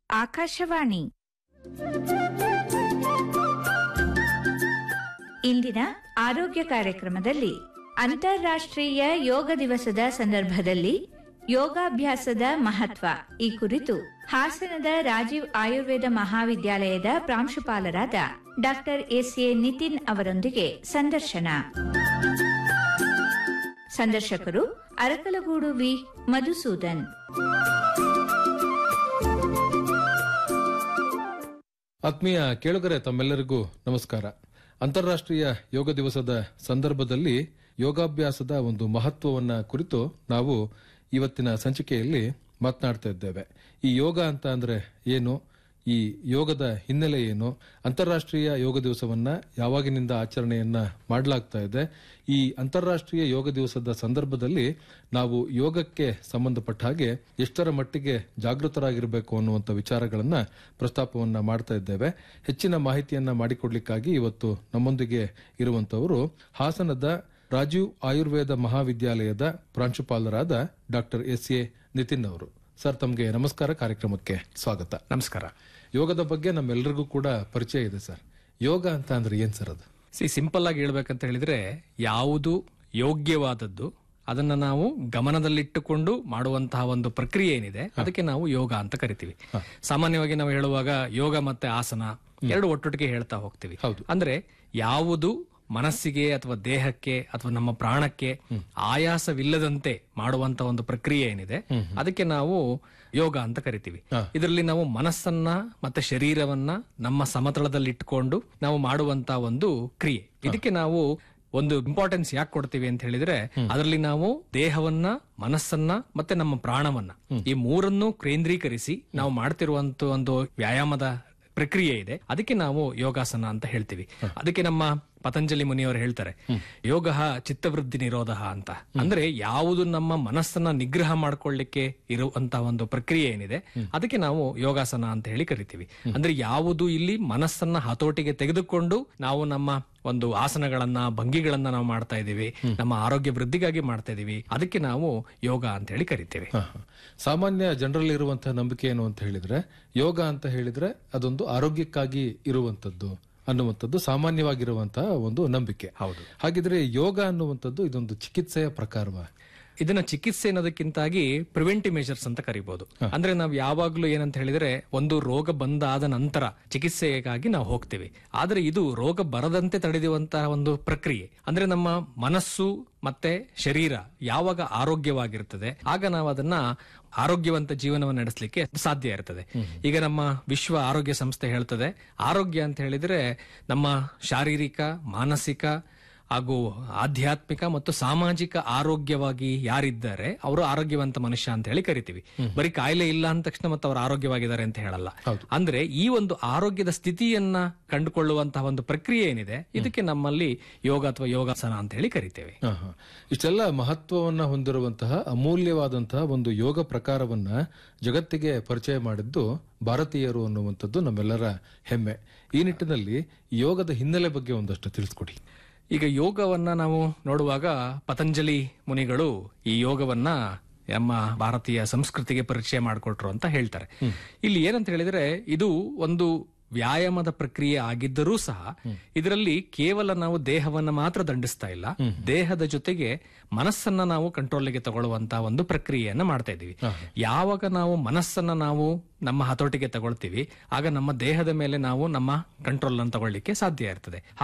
ಆಕಾಶವಾಣಿ ಇಂದಿನ ಆರೋಗ್ಯ ಕಾರ್ಯಕ್ರಮದಲ್ಲಿ ಅಂತಾರಾಷ್ಟ್ರೀಯ ಯೋಗ ದಿವಸದ ಸಂದರ್ಭದಲ್ಲಿ ಯೋಗಾಭ್ಯಾಸದ ಮಹತ್ವ ಈ ಕುರಿತು ಹಾಸನದ ರಾಜೀವ್ ಆಯುರ್ವೇದ ಮಹಾವಿದ್ಯಾಲಯದ ಪ್ರಾಂಶುಪಾಲರಾದ ಡಾಕ್ಟರ್ ಎಸ್ ಎ ನಿತಿನ್ ಅವರೊಂದಿಗೆ ಸಂದರ್ಶನ ಸಂದರ್ಶಕರು ಅರಕಲಗೂಡು ವಿ ಮಧುಸೂದನ್ ಆತ್ಮೀಯ ಕೇಳುಗರೆ ತಮ್ಮೆಲ್ಲರಿಗೂ ನಮಸ್ಕಾರ ಅಂತಾರಾಷ್ಟ್ರೀಯ ಯೋಗ ದಿವಸದ ಸಂದರ್ಭದಲ್ಲಿ ಯೋಗಾಭ್ಯಾಸದ ಒಂದು ಮಹತ್ವವನ್ನ ಕುರಿತು ನಾವು ಇವತ್ತಿನ ಸಂಚಿಕೆಯಲ್ಲಿ ಮಾತನಾಡ್ತಾ ಇದ್ದೇವೆ ಈ ಯೋಗ ಅಂತ ಅಂದ್ರೆ ಏನು ಈ ಯೋಗದ ಹಿನ್ನೆಲೆ ಏನು ಅಂತಾರಾಷ್ಟ್ರೀಯ ಯೋಗ ದಿವಸವನ್ನ ಯಾವಾಗಿನಿಂದ ಆಚರಣೆಯನ್ನ ಮಾಡಲಾಗ್ತಾ ಇದೆ ಈ ಅಂತಾರಾಷ್ಟ್ರೀಯ ಯೋಗ ದಿವಸದ ಸಂದರ್ಭದಲ್ಲಿ ನಾವು ಯೋಗಕ್ಕೆ ಸಂಬಂಧಪಟ್ಟ ಹಾಗೆ ಎಷ್ಟರ ಮಟ್ಟಿಗೆ ಜಾಗೃತರಾಗಿರಬೇಕು ಅನ್ನುವಂಥ ವಿಚಾರಗಳನ್ನ ಪ್ರಸ್ತಾಪವನ್ನ ಮಾಡ್ತಾ ಇದ್ದೇವೆ ಹೆಚ್ಚಿನ ಮಾಹಿತಿಯನ್ನ ಮಾಡಿಕೊಡ್ಲಿಕ್ಕಾಗಿ ಇವತ್ತು ನಮ್ಮೊಂದಿಗೆ ಇರುವಂತವರು ಹಾಸನದ ರಾಜೀವ್ ಆಯುರ್ವೇದ ಮಹಾವಿದ್ಯಾಲಯದ ಪ್ರಾಂಶುಪಾಲರಾದ ಡಾಕ್ಟರ್ ಎಸ್ ಎ ನಿತಿನ್ ಅವರು ಸರ್ ತಮಗೆ ನಮಸ್ಕಾರ ಕಾರ್ಯಕ್ರಮಕ್ಕೆ ಸ್ವಾಗತ ನಮಸ್ಕಾರ ಯೋಗದ ಬಗ್ಗೆ ನಮ್ಮೆಲ್ಲರಿಗೂ ಕೂಡ ಪರಿಚಯ ಇದೆ ಸರ್ ಯೋಗ ಅಂತ ಅಂದ್ರೆ ಏನ್ ಸರ್ ಅದು ಸಿ ಸಿಂಪಲ್ ಆಗಿ ಹೇಳ್ಬೇಕಂತ ಹೇಳಿದ್ರೆ ಯಾವುದು ಯೋಗ್ಯವಾದದ್ದು ಅದನ್ನ ನಾವು ಗಮನದಲ್ಲಿಟ್ಟುಕೊಂಡು ಮಾಡುವಂತಹ ಒಂದು ಪ್ರಕ್ರಿಯೆ ಏನಿದೆ ಅದಕ್ಕೆ ನಾವು ಯೋಗ ಅಂತ ಕರಿತೀವಿ ಸಾಮಾನ್ಯವಾಗಿ ನಾವು ಹೇಳುವಾಗ ಯೋಗ ಮತ್ತೆ ಆಸನ ಎರಡು ಒಟ್ಟೊಟ್ಟಿಗೆ ಹೇಳ್ತಾ ಹೋಗ್ತೀವಿ ಹೌದು. ಅಂದ್ರೆ ಯಾವುದು ಮನಸ್ಸಿಗೆ ಅಥವಾ ದೇಹಕ್ಕೆ ಅಥವಾ ನಮ್ಮ ಪ್ರಾಣಕ್ಕೆ ಆಯಾಸವಿಲ್ಲದಂತೆ ಮಾಡುವಂತ ಒಂದು ಪ್ರಕ್ರಿಯೆ ಏನಿದೆ ಅದಕ್ಕೆ ನಾವು ಯೋಗ ಅಂತ ಕರಿತೀವಿ ಇದರಲ್ಲಿ ನಾವು ಮನಸ್ಸನ್ನ ಮತ್ತೆ ಶರೀರವನ್ನ ನಮ್ಮ ಸಮತಳದಲ್ಲಿ ಇಟ್ಕೊಂಡು ನಾವು ಮಾಡುವಂತ ಒಂದು ಕ್ರಿಯೆ ಇದಕ್ಕೆ ನಾವು ಒಂದು ಇಂಪಾರ್ಟೆನ್ಸ್ ಯಾಕೆ ಕೊಡ್ತೀವಿ ಅಂತ ಹೇಳಿದ್ರೆ ಅದರಲ್ಲಿ ನಾವು ದೇಹವನ್ನ ಮನಸ್ಸನ್ನ ಮತ್ತೆ ನಮ್ಮ ಪ್ರಾಣವನ್ನ ಈ ಮೂರನ್ನು ಕೇಂದ್ರೀಕರಿಸಿ ನಾವು ಮಾಡ್ತಿರುವಂತ ಒಂದು ವ್ಯಾಯಾಮದ ಪ್ರಕ್ರಿಯೆ ಇದೆ ಅದಕ್ಕೆ ನಾವು ಯೋಗಾಸನ ಅಂತ ಹೇಳ್ತೀವಿ ಅದಕ್ಕೆ ನಮ್ಮ ಪತಂಜಲಿ ಮುನಿಯವರು ಹೇಳ್ತಾರೆ ಯೋಗ ಚಿತ್ತವೃದ್ಧಿ ನಿರೋಧ ಅಂತ ಅಂದ್ರೆ ಯಾವುದು ನಮ್ಮ ಮನಸ್ಸನ್ನ ನಿಗ್ರಹ ಮಾಡ್ಕೊಳ್ಳಿಕ್ಕೆ ಇರುವಂತಹ ಒಂದು ಪ್ರಕ್ರಿಯೆ ಏನಿದೆ ಅದಕ್ಕೆ ನಾವು ಯೋಗಾಸನ ಅಂತ ಹೇಳಿ ಕರಿತೀವಿ ಅಂದ್ರೆ ಯಾವುದು ಇಲ್ಲಿ ಮನಸ್ಸನ್ನ ಹತೋಟಿಗೆ ತೆಗೆದುಕೊಂಡು ನಾವು ನಮ್ಮ ಒಂದು ಆಸನಗಳನ್ನ ಭಂಗಿಗಳನ್ನ ನಾವು ಮಾಡ್ತಾ ಇದೀವಿ ನಮ್ಮ ಆರೋಗ್ಯ ವೃದ್ಧಿಗಾಗಿ ಮಾಡ್ತಾ ಇದೀವಿ ಅದಕ್ಕೆ ನಾವು ಯೋಗ ಅಂತ ಹೇಳಿ ಕರಿತೇವೆ ಹ, ಹ. ಸಾಮಾನ್ಯ ಜನರಲ್ಲಿ ಇರುವಂತಹ ನಂಬಿಕೆ ಏನು ಅಂತ ಹೇಳಿದ್ರೆ ಯೋಗ ಅಂತ ಹೇಳಿದ್ರೆ ಅದೊಂದು ಆರೋಗ್ಯಕ್ಕಾಗಿ ಇರುವಂತದ್ದು ಅನ್ನುವಂಥದ್ದು ಸಾಮಾನ್ಯವಾಗಿರುವಂತಹ ಒಂದು ನಂಬಿಕೆ ಹೌದು. ಹಾಗಿದ್ರೆ ಯೋಗ ಅನ್ನುವಂಥದ್ದು ಇದೊಂದು ಚಿಕಿತ್ಸೆಯ ಪ್ರಕಾರವ ಇದನ್ನ ಚಿಕಿತ್ಸೆ ಅನ್ನೋದಕ್ಕಿಂತಾಗಿ ಪ್ರಿವೆಂಟಿವ್ ಮೆಷರ್ಸ್ ಅಂತ ಕರಿಬಹುದು ಅಂದ್ರೆ ನಾವು ಯಾವಾಗ್ಲೂ ಏನಂತ ಹೇಳಿದ್ರೆ ಒಂದು ರೋಗ ಬಂದಾದ ನಂತರ ಚಿಕಿತ್ಸೆಗಾಗಿ ನಾವು ಹೋಗ್ತೀವಿ ಆದ್ರೆ ಇದು ರೋಗ ಬರದಂತೆ ತಡೆಯುವಂತಹ ಒಂದು ಪ್ರಕ್ರಿಯೆ ಅಂದ್ರೆ ನಮ್ಮ ಮನಸ್ಸು ಮತ್ತೆ ಶರೀರ ಯಾವಾಗ ಆರೋಗ್ಯವಾಗಿರ್ತದೆ ಆಗ ನಾವು ಅದನ್ನ ಆರೋಗ್ಯವಂತ ಜೀವನವನ್ನು ನಡೆಸಲಿಕ್ಕೆ ಸಾಧ್ಯ ಇರ್ತದೆ ಈಗ ನಮ್ಮ ವಿಶ್ವ ಆರೋಗ್ಯ ಸಂಸ್ಥೆ ಹೇಳ್ತದೆ ಆರೋಗ್ಯ ಅಂತ ಹೇಳಿದ್ರೆ ನಮ್ಮ ಶಾರೀರಿಕ ಮಾನಸಿಕ ಹಾಗೂ ಆಧ್ಯಾತ್ಮಿಕ ಮತ್ತು ಸಾಮಾಜಿಕ ಆರೋಗ್ಯವಾಗಿ ಯಾರಿದ್ದಾರೆ ಅವರು ಆರೋಗ್ಯವಂತ ಮನುಷ್ಯ ಅಂತ ಹೇಳಿ ಕರಿತೀವಿ ಬರೀ ಕಾಯಿಲೆ ಇಲ್ಲ ಅಂದ ತಕ್ಷಣ ಮತ್ತೆ ಅವರು ಆರೋಗ್ಯವಾಗಿದ್ದಾರೆ ಅಂತ ಹೇಳಲ್ಲ ಅಂದ್ರೆ ಈ ಒಂದು ಆರೋಗ್ಯದ ಸ್ಥಿತಿಯನ್ನ ಕಂಡುಕೊಳ್ಳುವಂತಹ ಒಂದು ಪ್ರಕ್ರಿಯೆ ಏನಿದೆ ಇದಕ್ಕೆ ನಮ್ಮಲ್ಲಿ ಯೋಗ ಅಥವಾ ಯೋಗಾಸನ ಅಂತ ಹೇಳಿ ಕರಿತೇವೆ ಹ, ಹ. ಇಷ್ಟೆಲ್ಲ ಮಹತ್ವವನ್ನ ಹೊಂದಿರುವಂತಹ ಅಮೂಲ್ಯವಾದಂತಹ ಒಂದು ಯೋಗ ಪ್ರಕಾರವನ್ನ ಜಗತ್ತಿಗೆ ಪರಿಚಯ ಮಾಡಿದ್ದು ಭಾರತೀಯರು ಅನ್ನುವಂಥದ್ದು ನಮ್ಮೆಲ್ಲರ ಹೆಮ್ಮೆ ಈ ನಿಟ್ಟಿನಲ್ಲಿ ಯೋಗದ ಹಿನ್ನೆಲೆ ಬಗ್ಗೆ ಒಂದಷ್ಟು ತಿಳಿಸ್ಕೊಡಿ ಈಗ ಯೋಗವನ್ನ ನಾವು ನೋಡುವಾಗ ಪತಂಜಲಿ ಮುನಿಗಳು ಈ ಯೋಗವನ್ನ ನಮ್ಮ ಭಾರತೀಯ ಸಂಸ್ಕೃತಿಗೆ ಪರಿಚಯ ಮಾಡಿಕೊಟ್ರು ಅಂತ ಹೇಳ್ತಾರೆ ಇಲ್ಲಿ ಏನಂತ ಹೇಳಿದ್ರೆ ಇದು ಒಂದು ವ್ಯಾಯಾಮದ ಪ್ರಕ್ರಿಯೆ ಆಗಿದ್ದರೂ ಸಹ ಇದರಲ್ಲಿ ಕೇವಲ ನಾವು ದೇಹವನ್ನ ಮಾತ್ರ ದಂಡಿಸ್ತಾ ಇಲ್ಲ ದೇಹದ ಜೊತೆಗೆ ಮನಸ್ಸನ್ನ ನಾವು ಕಂಟ್ರೋಲ್ಗೆ ತಗೊಳ್ಳುವಂತಹ ಒಂದು ಪ್ರಕ್ರಿಯೆಯನ್ನ ಮಾಡ್ತಾ ಇದೀವಿ ಯಾವಾಗ ನಾವು ಮನಸ್ಸನ್ನ ನಾವು ನಮ್ಮ ಹತೋಟಿಗೆ ತಗೊಳ್ತೀವಿ ಆಗ ನಮ್ಮ ದೇಹದ ಮೇಲೆ ನಾವು ನಮ್ಮ ಕಂಟ್ರೋಲ್ ಅನ್ನು ತಗೊಳ್ಳಿಕ್ಕೆ ಸಾಧ್ಯ ಇರ್ತದೆ